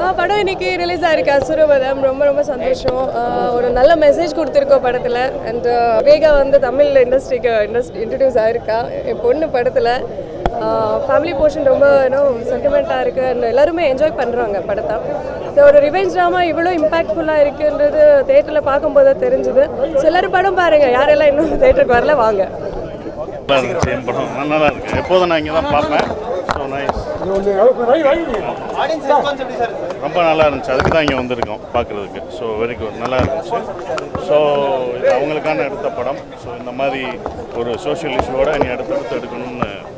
ஆ, படம் இன்னைக்கு ரிலீஸ் ஆயிருக்கு அசுரவதம் ரொம்ப ரொம்ப சந்தோஷம் ஆ, ஒரு நல்ல மெசேஜ் கொடுத்துருக்கோம் படத்தில் அண்ட் வேகா வந்து தமிழ் இண்டஸ்ட்ரிக்கு இண்டஸ்ட்ரி இன்ட்ரடியூஸ் ஆயிருக்கா என் பொண்ணு படத்தில் ஃபேமிலி போர்ஷன் ரொம்ப இன்னும் சென்டிமெண்ட்டாக இருக்குது அண்ட் எல்லாருமே என்ஜாய் பண்ணுறாங்க படத்தை ஸோ ஒரு ரிவெஞ்ச் ட்ராமா இவ்வளோ இம்பாக்ட்ஃபுல்லாக இருக்குன்றது தேட்டரில் பார்க்கும்போது தான் தெரிஞ்சுது ஸோ எல்லாரும் படம் பாருங்கள் யாரெல்லாம் இன்னும் தேட்டருக்கு வரல வாங்க நல்லா இருந்துச்சு என் படம் நல்லா இருக்கு எப்போதும் நான் இங்கே தான் பார்ப்பேன் ஸோ நைஸ் ரொம்ப நல்லா இருந்துச்சு அதுக்கு தான் இங்கே வந்திருக்கோம் பார்க்குறதுக்கு ஸோ வெரி குட் நல்லா இருந்துச்சு ஸோ இது அவங்களுக்கான எடுத்த படம் ஸோ இந்த மாதிரி ஒரு சோஷியல் இஷ்யூவோட இனி அடுத்தடுத்து எடுக்கணும்னு